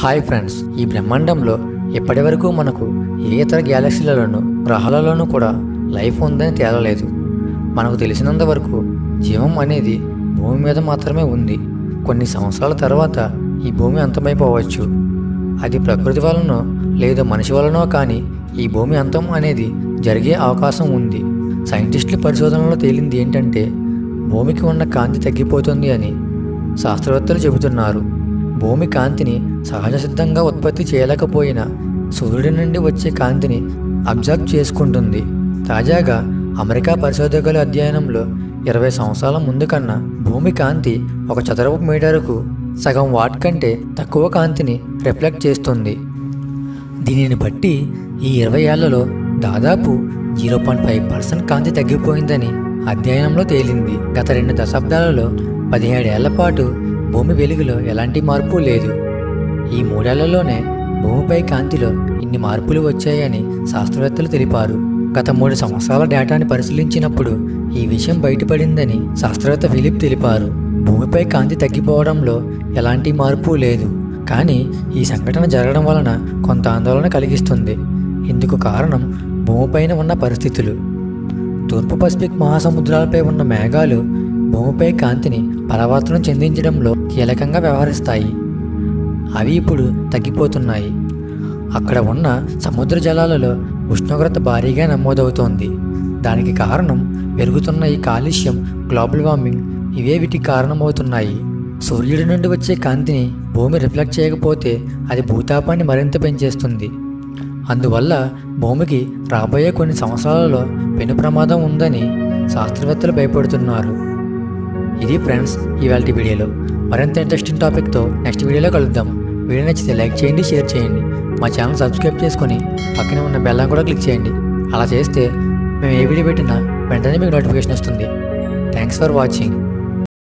hi friends ఈ బ్రహ్మాండంలో ఇప్పటి వరకు మనకు ఏ ఇతర గ్యాలక్సీలలోనూ గ్రహాలలోనూ కూడా లైఫ్ ఉందని తేలలేదు మనకు తెలిసినంత వరకు జీవం అనేది భూమి మీద మాత్రమే ఉంది కొన్ని సంవత్సరాల తర్వాత ఈ భూమి అంతమైపోవచ్చు అది ప్రకృతి వలనో లేదా మనిషి వలనో కానీ ఈ భూమి అంతం అనేది జరిగే అవకాశం ఉంది సైంటిస్టుల పరిశోధనలో తేలింది ఏంటంటే భూమికి ఉన్న కాంతి తగ్గిపోతుంది అని శాస్త్రవేత్తలు చెబుతున్నారు భూమి కాంతిని సహజ సిద్ధంగా ఉత్పత్తి చేయలేకపోయినా సూర్యుడి నుండి వచ్చే కాంతిని అబ్జర్వ్ చేసుకుంటుంది తాజాగా అమెరికా పరిశోధకుల అధ్యయనంలో ఇరవై సంవత్సరాల ముందు కన్నా భూమి కాంతి ఒక చదరపు మీటరుకు సగం వాట్ కంటే తక్కువ కాంతిని రిఫ్లెక్ట్ చేస్తుంది దీనిని బట్టి ఈ ఇరవై ఏళ్లలో దాదాపు జీరో పాయింట్ ఫైవ్ పర్సెంట్ కాంతి తగ్గిపోయిందని అధ్యయనంలో తేలింది గత రెండు దశాబ్దాలలో పదిహేడేళ్ల పాటు భూమి వెలుగులో ఎలాంటి మార్పు లేదు ఈ మూడేళ్లలోనే భూమిపై కాంతిలో ఇన్ని మార్పులు వచ్చాయని శాస్త్రవేత్తలు తెలిపారు గత మూడు సంవత్సరాల డేటాని పరిశీలించినప్పుడు ఈ విషయం బయటపడిందని శాస్త్రవేత్త ఫిలిప్ తెలిపారు భూమిపై కాంతి తగ్గిపోవడంలో ఎలాంటి మార్పు లేదు కానీ ఈ సంఘటన జరగడం వలన కొంత ఆందోళన కలిగిస్తుంది ఇందుకు కారణం భూమిపైన ఉన్న పరిస్థితులు తూర్పు పసిఫిక్ మహాసముద్రాలపై ఉన్న మేఘాలు భూమిపై కాంతిని పరావర్తనం చెందించడంలో కీలకంగా వ్యవహరిస్తాయి అవి ఇప్పుడు తగ్గిపోతున్నాయి అక్కడ ఉన్న సముద్ర జలాలలో ఉష్ణోగ్రత భారీగా నమోదవుతోంది దానికి కారణం పెరుగుతున్న ఈ కాలుష్యం గ్లోబల్ వార్మింగ్ ఇవే వీటికి కారణమవుతున్నాయి సూర్యుడి నుండి వచ్చే కాంతిని భూమి రిఫ్లెక్ట్ చేయకపోతే అది భూతాపాన్ని మరింత పెంచేస్తుంది అందువల్ల భూమికి రాబోయే కొన్ని సంవత్సరాలలో పెను ప్రమాదం ఉందని శాస్త్రవేత్తలు భయపడుతున్నారు ఇది ఫ్రెండ్స్ ఇవాళ వీడియోలో మరింత ఇంట్రెస్టింగ్ టాపిక్తో నెక్స్ట్ వీడియోలో కలుద్దాం వీడియో నచ్చితే లైక్ చేయండి షేర్ చేయండి మా ఛానల్ సబ్స్క్రైబ్ చేసుకొని పక్కనే ఉన్న బెల్లం కూడా క్లిక్ చేయండి అలా చేస్తే మేము ఏ వీడియో పెట్టినా వెంటనే మీకు నోటిఫికేషన్ వస్తుంది థ్యాంక్స్ ఫర్ వాచింగ్